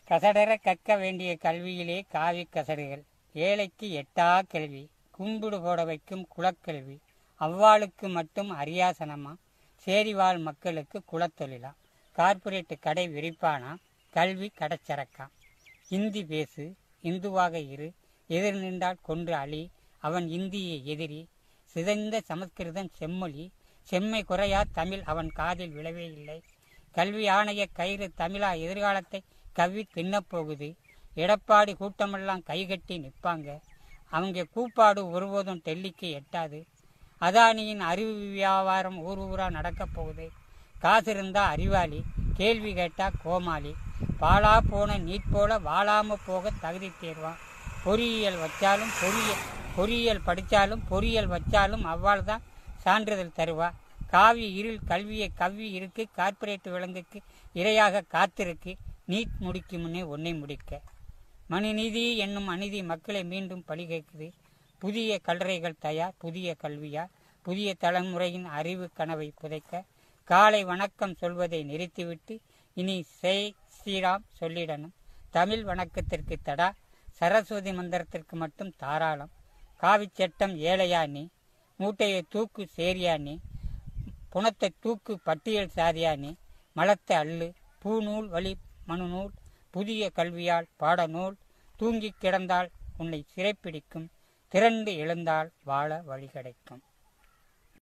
கசடர கற்க வேண்டிய கல்வியிலே காவி கசடுகள் ஏழைக்கு எட்டா கல்வி கும்பிடு போட வைக்கும் குலக்கல்வி அவ்வாளுக்கு மட்டும் அரியாசனமா சேரிவாழ் மக்களுக்கு குலத்தொழிலா கார்ப்பரேட் கடை விரிப்பானா கல்வி கடைச்சரக்கா இந்தி பேசு இந்துவாக இரு எதிர் நின்றால் கொன்று அழி அவன் இந்திய எதிரி சிதைந்த சமஸ்கிருதம் செம்மொழி செம்மை குறையா தமிழ் அவன் காதில் விழவே இல்லை கல்வி ஆணைய கயிறு தமிழா எதிர்காலத்தை கவ்வி தின்னப் போகுது எடப்பாடி கூட்டமெல்லாம் கைகட்டி நிற்பாங்க அவங்க கூப்பாடு ஒருபோதும் டெல்லிக்கு எட்டாது அதானியின் அறிவு வியாபாரம் ஊர் ஊரா நடக்கப் போகுது காசு இருந்தா அறிவாளி கேள்வி கேட்டா கோமாளி பாலா போன நீட் போல வாழாம போக தகுதி தேர்வான் பொறியியல் வச்சாலும் பொறியியல் பொறியியல் படித்தாலும் பொறியியல் வச்சாலும் அவ்வாள் தான் சான்றிதழ் தருவா காவி இருள் கல்வியை கவ்வி இருக்கு கார்ப்பரேட் விலங்குக்கு இரையாக காத்திருக்கு நீட் முடிக்கும் முன்னே ஒன்னை முடிக்க மனுநீதி என்னும் அநீதி மக்களை மீண்டும் பழி கேட்குது புதிய கல்லறைகள் தயார் புதிய கல்வியார் புதிய தலைமுறையின் அறிவு கனவை புதைக்க காலை வணக்கம் சொல்வதை நிறுத்திவிட்டு இனி செய் ஸ்ரீராம் சொல்லிடணும் தமிழ் வணக்கத்திற்கு தடா சரஸ்வதி மந்திரத்திற்கு மட்டும் தாராளம் காவிச் சட்டம் ஏழையா நீ மூட்டையை தூக்கு சேரியா நீ புணத்தை தூக்கு பட்டியல் சாதியா நீ மலத்தை அள்ளு பூநூல் வழி மனுநூல் புதிய கல்வியால் பாடநூல் தூங்கிக் கிடந்தால் உன்னை சிறைப்பிடிக்கும் திரண்டு எழுந்தால் வாழ வழி கிடைக்கும்